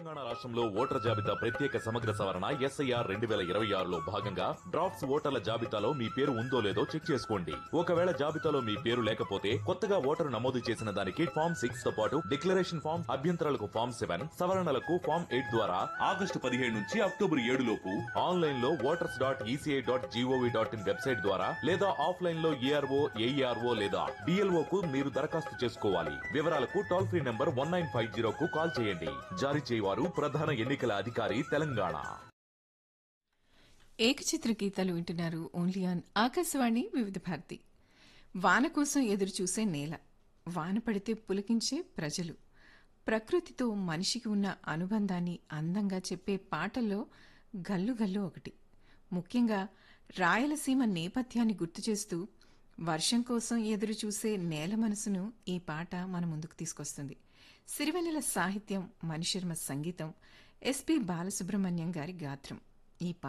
తెలంగాణ రాష్ట్రంలో ఓటర్ల జాబితా ప్రత్యేక సమగ్ర సవరణ ఎస్ఐఆర్ రెండు వేల ఇరవై ఆరులో భాగంగా డ్రాఫ్ట్స్ ఓటర్ల జాబితాలో మీ పేరు ఉందో లేదో చెక్ చేసుకోండి ఒకవేళ జాబితాలో మీ పేరు లేకపోతే కొత్తగా ఓటరు నమోదు చేసిన దానికి ఫామ్ సిక్స్ తో పాటు డిక్లరేషన్ ఫామ్ అభ్యంతరాలకు ఫామ్ సెవెన్ సవరణలకు ఫామ్ ఎయిట్ ద్వారా ఆగస్టు పదిహేడు నుంచి అక్టోబర్ ఏడు లోపు ఆన్లైన్ లో voters dot ECI dot GOV dot in website ద్వారా లేదా ఆఫ్లైన్ లో ఏఆర్ఓ ఏఈఆర్ఓ లేదా డిఎల్ఓ కు మీరు దరఖాస్తు చేసుకోవాలి వివరాలకు toll free number one nine five zero కు కాల్ చేయండి జారీ చేయవారు ప్రధాన ఎన్నికల అధికారి తెలంగాణ ఏకచిత్ర గీతాలు వింటున్నారు ఓన్లీ ఆన్ ఆకాశవాణి వివిధ భారతి వాన కోసం ఎదురు చూసే నేల వాన పడితే పులకించే ప్రజలు ప్రకృతితో మనిషికి ఉన్న అనుబంధాన్ని అందంగా చెప్పే పాటల్లో గల్లు గల్లు ఒకటి ముఖ్యంగా రాయలసీమ నేపథ్యాన్ని గుర్తు చేస్తూ వర్షం కోసం ఎదురు చూసే నేల మనసును ఈ పాట మన ముందుకు తీసుకొస్తుంది సిరివెన్నెల సాహిత్యం మణిశర్మ సంగీతం ఎస్పి బాలసుబ్రహ్మణ్యం గారి గాత్రం ఈ